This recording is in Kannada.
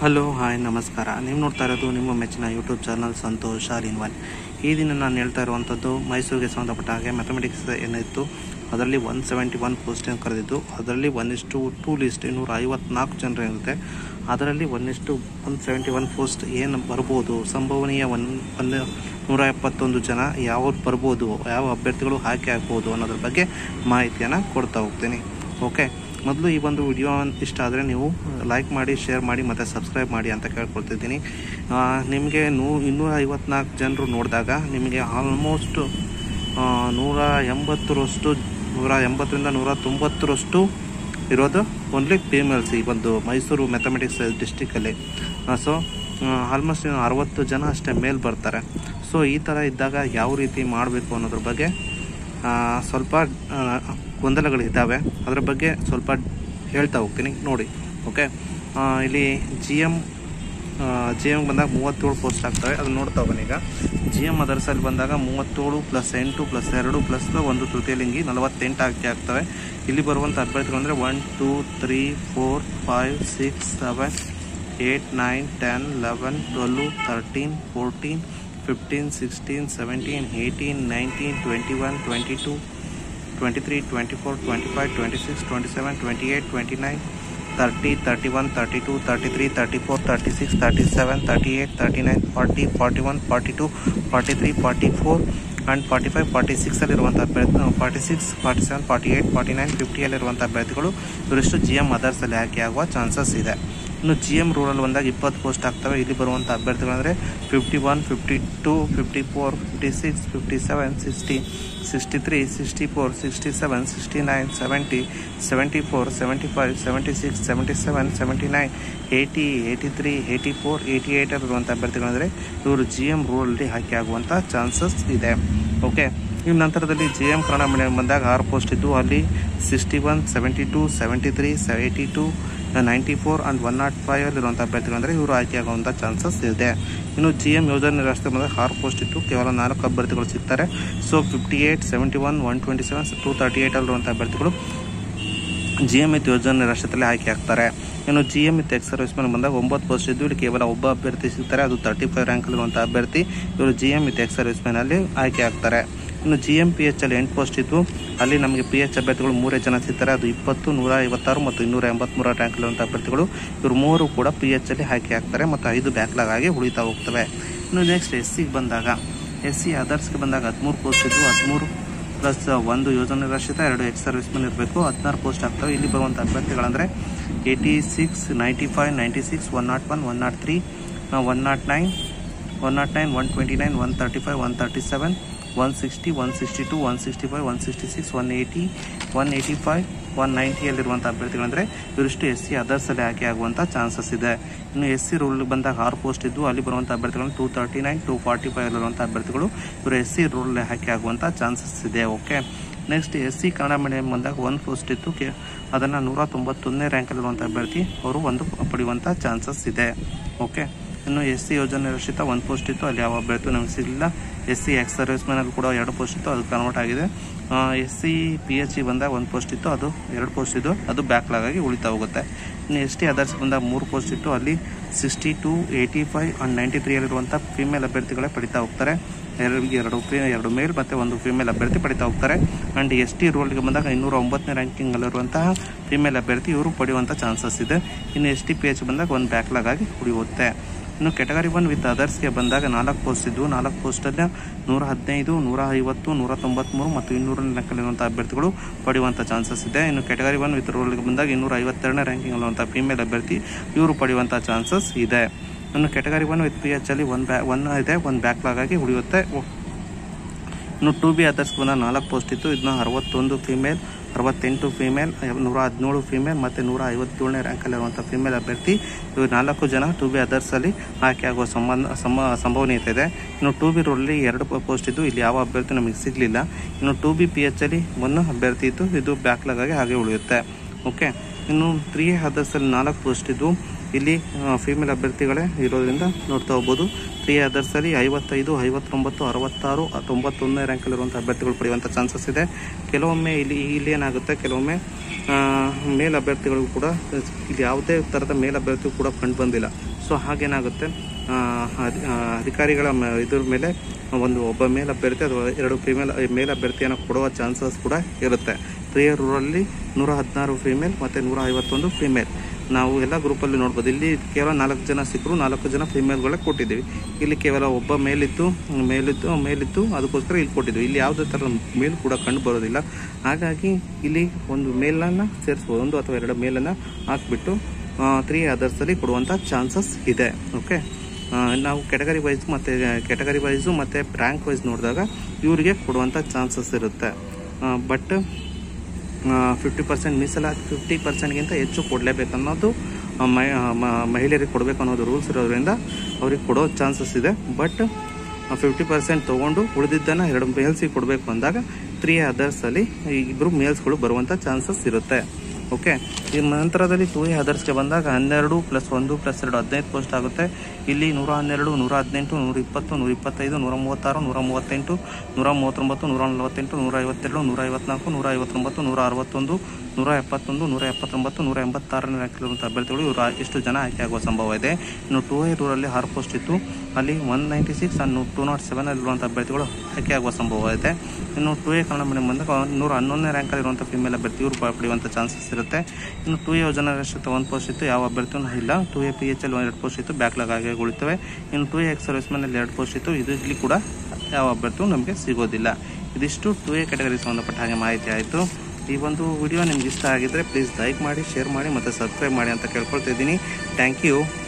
ಹಲೋ ಹಾಯ್ ನಮಸ್ಕಾರ ನೀವು ನೋಡ್ತಾ ಇರೋದು ನಿಮ್ಮ ಮೆಚ್ಚಿನ YouTube channel Santosh all in one ಈ ದಿನ ನಾನು ಹೇಳ್ತಾ ಇರುವಂಥದ್ದು ಮೈಸೂರಿಗೆ ಸಂಬಂಧಪಟ್ಟ ಹಾಗೆ ಮ್ಯಾಥಮೆಟಿಕ್ಸ್ ಏನಿತ್ತು ಅದರಲ್ಲಿ ಒನ್ ಸೆವೆಂಟಿ ಒನ್ ಪೋಸ್ಟಿಂಗ್ ಕರೆದಿದ್ದು ಅದರಲ್ಲಿ ಒನ್ ಇಷ್ಟು ಟೂ ಲಿಸ್ಟ್ ಇನ್ನೂರ ಐವತ್ನಾಲ್ಕು ಜನರು ಇರುತ್ತೆ ಅದರಲ್ಲಿ ಒನ್ ಇಷ್ಟು ಒನ್ ಸೆವೆಂಟಿ ಒನ್ ಪೋಸ್ಟ್ ಏನು ಬರ್ಬೋದು ಸಂಭವನೀಯ ಒನ್ ಒಂದು ನೂರ ಎಪ್ಪತ್ತೊಂದು ಜನ ಯಾವ್ದು ಬರ್ಬೋದು ಯಾವ ಅಭ್ಯರ್ಥಿಗಳು ಆಯ್ಕೆ ಆಗ್ಬೋದು ಅನ್ನೋದ್ರ ಬಗ್ಗೆ ಮಾಹಿತಿಯನ್ನು ಕೊಡ್ತಾ ಹೋಗ್ತೀನಿ ಓಕೆ ಮೊದಲು ಈ ಒಂದು ವಿಡಿಯೋ ಇಷ್ಟ ಆದರೆ ನೀವು ಲೈಕ್ ಮಾಡಿ ಶೇರ್ ಮಾಡಿ ಮತ್ತು ಸಬ್ಸ್ಕ್ರೈಬ್ ಮಾಡಿ ಅಂತ ಕೇಳ್ಕೊಳ್ತಿದ್ದೀನಿ ಆ, ನಿಮಗೆ ನೂ ಇನ್ನೂರ ಐವತ್ನಾಲ್ಕು ಜನರು ನೋಡಿದಾಗ ನಿಮಗೆ ಆಲ್ಮೋಸ್ಟ್ ನೂರ ಎಂಬತ್ತರಷ್ಟು ನೂರ ಎಂಬತ್ತರಿಂದ ನೂರ ತೊಂಬತ್ತರಷ್ಟು ಇರೋದು ಓನ್ಲಿ ಫೀಮೇಲ್ಸ್ ಈ ಒಂದು ಮೈಸೂರು ಮ್ಯಾಥಮೆಟಿಕ್ಸ್ ಡಿಸ್ಟಿಕಲ್ಲಿ ಸೊ ಆಲ್ಮೋಸ್ಟ್ ಅರವತ್ತು ಜನ ಅಷ್ಟೇ ಮೇಲ್ ಬರ್ತಾರೆ ಸೊ ಈ ಥರ ಇದ್ದಾಗ ಯಾವ ರೀತಿ ಮಾಡಬೇಕು ಅನ್ನೋದ್ರ ಬಗ್ಗೆ ಆ, ಸ್ವಲ್ಪ ಆ, ಗೊಂದಲಗಳಿದ್ದಾವೆ ಅದರ ಬಗ್ಗೆ ಸ್ವಲ್ಪ ಹೇಳ್ತಾ ಹೋಗ್ತೀನಿ ನೋಡಿ ಓಕೆ ಆ, ಇಲ್ಲಿ ಜಿ ಎಮ್ ಜಿ ಎಮ್ ಬಂದಾಗ ಮೂವತ್ತೇಳು ಪೋಸ್ಟ್ ಆಗ್ತವೆ ಅದನ್ನ ನೋಡ್ತಾ ಹೋಗೋಣ ಈಗ ಜಿ ಎಮ್ ಅದರ್ಸಲ್ಲಿ ಬಂದಾಗ ಮೂವತ್ತೇಳು ಪ್ಲಸ್ ಎಂಟು ಪ್ಲಸ್ ಎರಡು ಪ್ಲಸ್ ಒಂದು ತೃತೀಯಲಿಂಗಿ ನಲವತ್ತೆಂಟು ಆಯ್ಕೆ ಆಗ್ತವೆ ಇಲ್ಲಿ ಬರುವಂಥ ಅಭ್ಯರ್ಥಿಗಳು ಅಂದರೆ one two three four five six seven eight nine ten eleven twelve thirteen fourteen fifteen sixteen seventeen eighteen nineteen twenty one twenty two twenty three twenty four twenty five twenty six twenty seven twenty eight twenty nine thirty thirty one thirty two thirty three thirty four thirty six thirty seven thirty eight thirty nine forty forty one forty two forty three forty four and forty five forty ಸಿಕ್ಸಲ್ಲಿರುವಂಥ ಅಭ್ಯರ್ಥಿ forty six forty seven forty eight forty nine ಫಿಫ್ಟಿಯಲ್ಲಿರುವಂಥ ಅಭ್ಯರ್ಥಿಗಳು ಇವರಿಷ್ಟು ಜಿ ಎಮ್ ಅದರ್ಸಲ್ಲಿ ಆಯ್ಕೆ ಆಗುವ ಚಾನ್ಸಸ್ ಇದೆ ಇನ್ನು ಜಿ ಎಮ್ ರೂರಲ್ಲಿ ಬಂದಾಗ ಇಪ್ಪತ್ತು ಪೋಸ್ಟ್ ಆಗ್ತವೆ ಇಲ್ಲಿ ಬರುವಂಥ ಅಭ್ಯರ್ಥಿಗಳಂದರೆ fifty one fifty two fifty four fifty six fifty seven sixty sixty three sixty four sixty seven sixty nine seventy seventy four seventy five seventy six seventy seven seventy nine eighty eighty three eighty four eighty ಏಯ್ಟಲ್ಲಿರುವಂಥ ಅಭ್ಯರ್ಥಿಗಳಂದರೆ ಇವರು ಜಿ ಎಮ್ ರೂಲಲ್ಲಿ ಆಯ್ಕೆ ಆಗುವಂಥ ಚಾನ್ಸಸ್ ಇದೆ ಓಕೆ ಇನ್ನು ನಂತರದಲ್ಲಿ ಜೆ ಎಮ್ ಕನ್ನಡ ಮೀಡಿಯಂ ಬಂದಾಗ ಆರು ಪೋಸ್ಟ್ ಇದ್ದು ಅಲ್ಲಿ sixty one seventy two seventy three eighty two ninety four and one nought five ಅಲ್ಲಿರುವಂಥ ಅಭ್ಯರ್ಥಿಗಳು ಅಂದರೆ ಇವರು ಆಯ್ಕೆ ಆಗುವಂಥ ಚಾನ್ಸಸ್ ಇದೆ ಇನ್ನು ಜಿ ಎಮ್ ಯೋಜನೆ ರಾಷ್ಟ್ರ ಬಂದಾಗ ಆರು ಪೋಸ್ಟ್ ಇತ್ತು ಕೇವಲ ನಾಲ್ಕು ಅಭ್ಯರ್ಥಿಗಳು ಸಿಗ್ತಾರೆ so fifty eight seventy one one twenty seven two thirty eight ಅಲ್ಲಿರುವಂಥ ಅಭ್ಯರ್ಥಿಗಳು ಜಿ ಎಮ್ ಇತ್ ಯೋಜನೆ ರಾಷ್ಟ್ರದಲ್ಲಿ ಆಯ್ಕೆ ಆಗ್ತಾರೆ ಇನ್ನು ಜಿ ಎಮ್ ಇತ್ ಎಕ್ಸ್ ಸರ್ವಿಸ್ ಮೇಲೆ ಬಂದಾಗ ಒಂಬತ್ತು ಪೋಸ್ಟ್ ಇದ್ದು ಇಲ್ಲಿ ಕೇವಲ ಒಬ್ಬ ಅಭ್ಯರ್ಥಿ ಸಿಗ್ತಾರೆ ಅದು ತರ್ಟಿ ಫೈವ್ ರ್ಯಾಂಕಲ್ಲಿರುವಂಥ ಅಭ್ಯರ್ಥಿ ಇವರು ಜಿ ಎಮ್ ಇತ್ ಎಕ್ಸ್ ಸರ್ವಿಸ್ ಮ್ಯಾನಲ್ಲಿ ಆಯ್ಕೆ ಆಗ್ತಾರೆ ಇನ್ನು ಜಿ ಎಮ್ ಪಿ ಎಚ್ ಅಲ್ಲಿ ಎಂಟು ಪೋಸ್ಟ್ ಇದ್ದು ಅಲ್ಲಿ ನಮಗೆ ಪಿ ಎಚ್ ಅಭ್ಯರ್ಥಿಗಳು ಮೂರೇ ಜನ ಸಿಗ್ತಾರೆ ಅದು ಇಪ್ಪತ್ತು ನೂರ ಐವತ್ತಾರು ಮತ್ತು ಇನ್ನೂರ ಎಂಬತ್ಮೂರ ರ್ಯಾಂಕಲ್ಲಿರುವಂಥ ಅಭ್ಯರ್ಥಿಗಳು ಇವರು ಮೂರು ಕೂಡ ಪಿ ಎಚ್ ಅಲ್ಲಿ ಆಯ್ಕೆ ಆಗ್ತಾರೆ ಮತ್ತು ಐದು ಬ್ಯಾಕ್ಲಾಗ್ ಆಗಿ ಉಳಿತಾ ಹೋಗ್ತವೆ ಇನ್ನು ನೆಕ್ಸ್ಟ್ ಎಸ್ ಸಿಗೆ ಬಂದಾಗ ಎಸ್ ಸಿ ಅದರ್ಸ್ಗೆ ಬಂದಾಗ ಹದಿಮೂರು ಪೋಸ್ಟ್ ಇದ್ದು ಹದಿಮೂರು ಪ್ಲಸ್ ಒಂದು ಯೋಜನೆ ರಕ್ಷಿತ ಎರಡು ಎಕ್ಸ್ ಸರ್ವಿಸ್ ಮೆನ್ ಇರಬೇಕು ಹದಿನಾರು ಪೋಸ್ಟ್ ಆಗ್ತವೆ ಇಲ್ಲಿ ಬರುವಂಥ ಅಭ್ಯರ್ಥಿಗಳಂದರೆ eighty six ninety five ninety six one nought one one nought three one nought nine one nought nine one twenty nine one thirty five one thirty seven one sixty one sixty two one sixty five one sixty six one eighty one eighty five one ನೈಂಟಿಯಲ್ಲಿರುವಂಥ ಅಭ್ಯರ್ಥಿಗಳಂದರೆ ಇವರಿಷ್ಟು ಎಸ್ ಸಿ ಅದರ್ಸಲ್ಲಿ ಆಯ್ಕೆ ಆಗುವಂಥ ಚಾನ್ಸಸ್ ಇದೆ ಇನ್ನು ಎಸ್ ಸಿ ರೂಲ್ ಬಂದಾಗ ಆರು ಪೋಸ್ಟ್ ಇದ್ದು ಅಲ್ಲಿ ಬರುವಂಥ ಅಭ್ಯರ್ಥಿಗಳು two thirty nine two forty five ಅಲ್ಲಿರುವಂಥ ಅಭ್ಯರ್ಥಿಗಳು ಇವರು ಎಸ್ ಸಿ ರೂಲಲ್ಲಿ ಆಯ್ಕೆ ಆಗುವಂಥ ಚಾನ್ಸಸ್ ಇದೆ okay next S C Kannada medium ಬಂದಾಗ ಒಂದು ಪೋಸ್ಟ್ ಇತ್ತು ಕೆ ಅದನ್ನು ನೂರ ತೊಂಬತ್ತೊಂದನೇ ರ್ಯಾಂಕಲ್ಲಿರುವಂಥ ಅಭ್ಯರ್ಥಿ ಅವರು ಒಂದು ಪಡೆಯುವಂಥ ಚಾನ್ಸಸ್ ಇದೆ ಓಕೆ ಇನ್ನು ಎಸ್ ಸಿ ಯೋಜನೆ ರಕ್ಷಿತ ಒಂದು ಪೋಸ್ಟ್ ಇತ್ತು ಅಲ್ಲಿ ಯಾವ ಅಭ್ಯರ್ಥಿ ನಮಗೆ ಸಿಗಲಿಲ್ಲ ಎಸ್ ಸಿ ಎಕ್ಸ್ ಸರ್ವಿಸ್ ಮ್ಯಾನಲ್ಲಿ ಕೂಡ ಎರಡು ಪೋಸ್ಟ್ ಇತ್ತು ಅದು ಕನ್ವರ್ಟ್ ಆಗಿದೆ S C P H C ಬಂದಾಗ ಒಂದು ಪೋಸ್ಟ್ ಇತ್ತು ಅದು ಎರಡು ಪೋಸ್ಟ್ ಇದ್ದು ಅದು ಬ್ಯಾಕ್ಲಾಗ್ ಆಗಿ ಉಳಿತಾ ಹೋಗುತ್ತೆ ಇನ್ನು ಎಸ್ ಟಿ ಅದರ್ಸ್ ಬಂದಾಗ ಮೂರು ಪೋಸ್ಟ್ ಇತ್ತು ಅಲ್ಲಿ sixty two eighty five and ninety ತ್ರೀಯಲ್ಲಿರುವಂಥ ಫಿಮೇಲ್ ಅಭ್ಯರ್ಥಿಗಳೇ ಪಡಿತಾ ಹೋಗ್ತಾರೆ ಎರಡು ಎರಡು ಫಿ ಎರಡು ಮೇಲ್ ಮತ್ತು ಒಂದು ಫಿಮೇಲ್ ಅಭ್ಯರ್ಥಿ ಪಡಿತಾ ಹೋಗ್ತಾರೆ ಆ್ಯಂಡ್ ಎಸ್ ಟಿ ರೋಲ್ಗೆ ಬಂದಾಗ ಇನ್ನೂರ ಒಂಬತ್ತನೇ ರ್ಯಾಂಕಿಂಗಲ್ಲಿರುವಂತಹ ಫಿಮೇಲ್ ಅಭ್ಯರ್ಥಿ ಇವರು ಪಡೆಯುವಂಥ ಚಾನ್ಸಸ್ ಇದೆ ಇನ್ನು ಎಸ್ ಟಿ ಪಿ ಎಚ್ ಬಂದಾಗ ಒಂದು ಬ್ಯಾಕ್ಲಾಗ್ ಆಗಿ ಉಳಿಯುತ್ತೆ ಇನ್ನು ಕೆಟಗರಿ ಒನ್ ವಿತ್ ಅದರ್ಸ್ಗೆ ಬಂದಾಗ ನಾಲ್ಕು ಪೋಸ್ಟ್ ಇದ್ದು ನಾಲ್ಕು ಪೋಸ್ಟಲ್ಲಿ ನೂರ ಹದಿನೈದು ನೂರ ಐವತ್ತು ನೂರ ತೊಂಬತ್ತ್ಮೂರು ಮತ್ತು ಇನ್ನೂರ ಲೆಕ್ಕಲ್ಲಿರುವಂಥ ಅಭ್ಯರ್ಥಿಗಳು ಪಡೆಯುವಂಥ ಚಾನ್ಸಸ್ ಇದೆ ಇನ್ನು ಕೆಟಗರಿ ಒನ್ ವಿತ್ ರೋಲ್ಗೆ ಬಂದಾಗ ಇನ್ನೂರ ಐವತ್ತೆರಡನೇ ರ್ಯಾಂಕಿಂಗ್ ಅಲ್ಲಿರುವಂಥ ಫಿಮೇಲ್ ಅಭ್ಯರ್ಥಿ ಇವರು ಪಡೆಯುವಂಥ ಚಾನ್ಸಸ್ ಇದೆ ಇನ್ನು category one with P H ಅಲ್ಲಿ ಒಂದು ಬ್ಯಾ ಒನ್ ಇದೆ ಒಂದು ಬ್ಯಾಕ್ಲಾಗ್ ಆಗಿ ಉಳಿಯುತ್ತೆ ಇನ್ನು ಟು ಬಿ ಅದರ್ಸ್ ಬಂದ ನಾಲ್ಕು ಪೋಸ್ಟ್ ಇತ್ತು ಇದನ್ನ ಅರವತ್ತೊಂದು ಫಿಮೇಲ್ ಅರವತ್ತೆಂಟು ಫಿಮೇಲ್ ನೂರ ಹದಿನೇಳು ಫಿಮೇಲ್ ಮತ್ತು ನೂರ ಐವತ್ತೇಳನೇ ರ್ಯಾಂಕಲ್ಲಿರುವಂಥ ಫಿಮೇಲ್ ಅಭ್ಯರ್ಥಿ ಇವರು ನಾಲ್ಕು ಜನ ಟು ಬಿ ಅದರ್ಸಲ್ಲಿ ಆಯ್ಕೆ ಆಗುವ ಸಂಬಂಧ ಸಂಭ ಸಂಭವನೀಯತೆ ಇದೆ ಇನ್ನು ಟು ಬಿ ರೋಡಲ್ಲಿ ಎರಡು ಪೋಸ್ಟ್ ಇದ್ದು ಇಲ್ಲಿ ಯಾವ ಅಭ್ಯರ್ಥಿ ನಮಗೆ ಸಿಗಲಿಲ್ಲ ಇನ್ನು ಟು ಬಿ ಪಿ ಎಚ್ ಅಲ್ಲಿ ಒಂದು ಅಭ್ಯರ್ಥಿ ಇತ್ತು ಇದು ಬ್ಯಾಕ್ಲಾಗ್ ಆಗಿ ಹಾಗೆ ಉಳಿಯುತ್ತೆ ಓಕೆ ಇನ್ನು ತ್ರೀ ಅದರ್ಸಲ್ಲಿ ನಾಲ್ಕು ಪೋಸ್ಟ್ ಇದ್ದು ಇಲ್ಲಿ ಫೀಮೇಲ್ ಅಭ್ಯರ್ಥಿಗಳೇ ಇರೋದ್ರಿಂದ ನೋಡ್ತಾ ಹೋಗ್ಬೋದು ತ್ರೀ ಅದರ್ಸಲ್ಲಿ ಐವತ್ತೈದು ಐವತ್ತೊಂಬತ್ತು ಅರವತ್ತಾರು ತೊಂಬತ್ತೊಂದನೇ ರ್ಯಾಂಕಲ್ಲಿರುವಂಥ ಅಭ್ಯರ್ಥಿಗಳು ಪಡೆಯುವಂಥ ಚಾನ್ಸಸ್ ಇದೆ ಕೆಲವೊಮ್ಮೆ ಇಲ್ಲಿ ಇಲ್ಲಿ ಏನಾಗುತ್ತೆ ಕೆಲವೊಮ್ಮೆ ಆ, ಮೇಲ್ ಅಭ್ಯರ್ಥಿಗಳು ಕೂಡ ಇಲ್ಲಿ ಯಾವುದೇ ಥರದ ಮೇಲ್ ಅಭ್ಯರ್ಥಿ ಕೂಡ ಕಂಡು ಬಂದಿಲ್ಲ ಸೊ ಹಾಗೇನಾಗುತ್ತೆ ಆ, ಅಧಿ- ಆ, ಅಧಿಕಾರಿಗಳ ಮ- ಇದ್ರ ಮೇಲೆ ಒಂದು ಒಬ್ಬ ಮೇಲ್ ಅಭ್ಯರ್ಥಿ ಅಥವಾ ಎರಡು ಫಿಮೇಲ್ ಮೇಲ್ ಅಭ್ಯರ್ಥಿಯನ್ನು ಕೊಡುವ ಚಾನ್ಸಸ್ ಕೂಡ ಇರುತ್ತೆ ತ್ರೀ ರೂರಲ್ಲಿ ನೂರ ಹದಿನಾರು ಫಿಮೇಲ್ ಮತ್ತು ನೂರ ಐವತ್ತೊಂದು ಫಿಮೇಲ್ ನಾವು ಎಲ್ಲ ಗ್ರೂಪಲ್ಲಿ ನೋಡ್ಬೋದು ಇಲ್ಲಿ ಕೇವಲ ನಾಲ್ಕು ಜನ ಸಿಕ್ಕರು ನಾಲ್ಕು ಜನ ಫಿಮೇಲ್ಗಳೇ ಕೊಟ್ಟಿದ್ದೀವಿ ಇಲ್ಲಿ ಕೇವಲ ಒಬ್ಬ ಮೇಲಿತ್ತು ಮೇಲಿತ್ತು ಮೇಲಿತ್ತು ಅದಕ್ಕೋಸ್ಕರ ಇಲ್ಲಿ ಕೊಟ್ಟಿದ್ವಿ ಇಲ್ಲಿ ಯಾವುದೇ ಥರ ಮೇಲ್ ಕೂಡ ಕಂಡು ಬರೋದಿಲ್ಲ ಹಾಗಾಗಿ ಇಲ್ಲಿ ಒಂದು ಮೇಲನ್ನು ಸೇರಿಸ್ಬೋದು ಒಂದು ಅಥವಾ ಎರಡು ಮೇಲನ್ನು ಹಾಕ್ಬಿಟ್ಟು ತ್ರೀ ಅದರ್ಸಲ್ಲಿ ಕೊಡುವಂಥ ಚಾನ್ಸಸ್ ಇದೆ ಓಕೆ ನಾವು ಕೆಟಗರಿ ವೈಸ್ ಮತ್ತು ಕೆಟಗರಿ ವೈಸು ಮತ್ತು ರ್ಯಾಂಕ್ ವೈಸ್ ನೋಡಿದಾಗ ಇವರಿಗೆ ಕೊಡುವಂಥ ಚಾನ್ಸಸ್ ಇರುತ್ತೆ ಬಟ್ ಫಿಫ್ಟಿ ಪರ್ಸೆಂಟ್ ಮೀಸಲಾತಿ ಫಿಫ್ಟಿ ಪರ್ಸೆಂಟ್ಗಿಂತ ಹೆಚ್ಚು ಕೊಡಲೇಬೇಕು ಅನ್ನೋದು ಆ, ಮಹಿ- ಆ, ಮ- ಮಹಿಳೆಯರಿಗೆ ಕೊಡಬೇಕು ಅನ್ನೋದು ರೂಲ್ಸ್ ಇರೋದ್ರಿಂದ ಅವ್ರಿಗೆ ಕೊಡೋ ಚಾನ್ಸಸ್ ಇದೆ ಬಟ್ ಫಿಫ್ಟಿ ಪರ್ಸೆಂಟ್ ತೊಗೊಂಡು ಉಳಿದಿದ್ದನ್ನು ಎರಡು ಮೇಲ್ಸಿಗೆ ಕೊಡಬೇಕು ಅಂದಾಗ ತ್ರೀ ಅದರ್ಸಲ್ಲಿ ಇಬ್ಬರು ಮೇಲ್ಸ್ಗಳು ಬರುವಂಥ ಚಾನ್ಸಸ್ ಇರುತ್ತೆ ಓಕೆ ಈ ನಂತರದಲ್ಲಿ ಟೂ ಎ ಅದರ್ಸ್ಗೆ ಬಂದಾಗ ಹನ್ನೆರಡು ಪ್ಲಸ್ ಒಂದು ಪ್ಲಸ್ ಎರಡು ಹದಿನೈದು ಪೋಸ್ಟ್ ಆಗುತ್ತೆ ಇಲ್ಲಿ ನೂರ ಹನ್ನೆರಡು ನೂರ ಹದಿನೆಂಟು ನೂರ ಇಪ್ಪತ್ತು ನೂರ ಇಪ್ಪತ್ತೈದು ನೂರ ಮೂವತ್ತಾರು ನೂರ ಮೂವತ್ತೆಂಟು ನೂರ ಮೂವತ್ತೊಂಬತ್ತು ನೂರ ನಲವತ್ತೆಂಟು ನೂರ ಐವತ್ತೆರಡು ನೂರ ಐವತ್ನಾಲ್ಕು ನೂರ ಐವತ್ತೊಂಬತ್ತು ನೂರ ಅರವತ್ತೊಂದು ನೂರ ಎಪ್ಪತ್ತೊಂದು ನೂರ ಎಪ್ಪತ್ತೊಂಬತ್ತು ನೂರ ಎಂಬತ್ತಾರನೇ ರ್ಯಾಂಕಿರುವಂಥ ಅಭ್ಯರ್ಥಿಗಳು ಇವರು ಎಷ್ಟು ಜನ ಆಯ್ಕೆ ಆಗುವ ಸಂಭವ ಇದೆ ಇನ್ನು ಟೂ ಎ ರೂರಲ್ಲಿ ಆರು ಪೋಸ್ಟ್ ಇತ್ತು ಅಲ್ಲಿ ಒನ್ ನೈಂಟಿ ಸಿಕ್ಸ್ ಅನ್ನು ಟೂ ನಾಟ್ ಸೆವೆನ್ ಅಲ್ಲಿರುವಂಥ ಅಭ್ಯರ್ಥಿಗಳು ಆಯ್ಕೆ ಆಗುವ ಸಂಭವ ಇದೆ ಇನ್ನು ಟೂ ಎ ಕನ್ನಡ ಮೀಡಿಯಂ ಬಂದಾಗ ನೂರ ಹನ್ನೊಂದನೇ ರ್ಯಾಂಕಲ್ಲಿರುವಂಥ ಫಿಮೇಲ್ ಅಭ್ಯರ್ಥಿ ಇವರು ಪಡೆಯುವಂಥ ಚಾನ್ಸಸ್ ಇರುತ್ತೆ ಇನ್ನು ಟೂ ಎ ಜನರೇಷನ್ ಒಂದು ಪೋಸ್ಟ್ ಇತ್ತು ಯಾವ ಅಭ್ಯರ್ಥಿಯೂ ಇಲ್ಲ two A P H L ಎರಡು ಪೋಸ್ಟ್ ಇತ್ತು ಬ್ಯಾಕ್ಲಾಗ್ ಆಗಿ ಉಳಿತವೆ ಇನ್ನು ಟೂ ಎ ಎಕ್ಸ್ ಸರ್ವಿಸ್ಮನಲ್ಲಿ ಎರಡು ಪೋಸ್ಟ್ ಇತ್ತು ಇದು ಇಲ್ಲಿ ಕೂಡ ಯಾವ ಅಭ್ಯರ್ಥಿಯೂ ನಮಗೆ ಸಿಗೋದಿಲ್ಲ ಇದಿಷ್ಟು ಟೂ ಎ ಕ್ಯಾಟಗರಿ ಸಂಬಂಧಪಟ್ಟ ಹಾಗೆ ಮಾಹಿತಿ ಆಯಿತು ಈ ಒಂದು ವಿಡಿಯೋ ನಿಮ್ಗೆ ಇಷ್ಟ ಆಗಿದ್ರೆ ಪ್ಲೀಸ್ ಲೈಕ್ ಮಾಡಿ ಶೇರ್ ಮಾಡಿ ಮತ್ತು ಸಬ್ಸ್ಕ್ರೈಬ್ ಮಾಡಿ ಅಂತ ಕೇಳ್ಕೊಳ್ತಾ ಇದ್ದೀನಿ ಥ್ಯಾಂಕ್ ಯು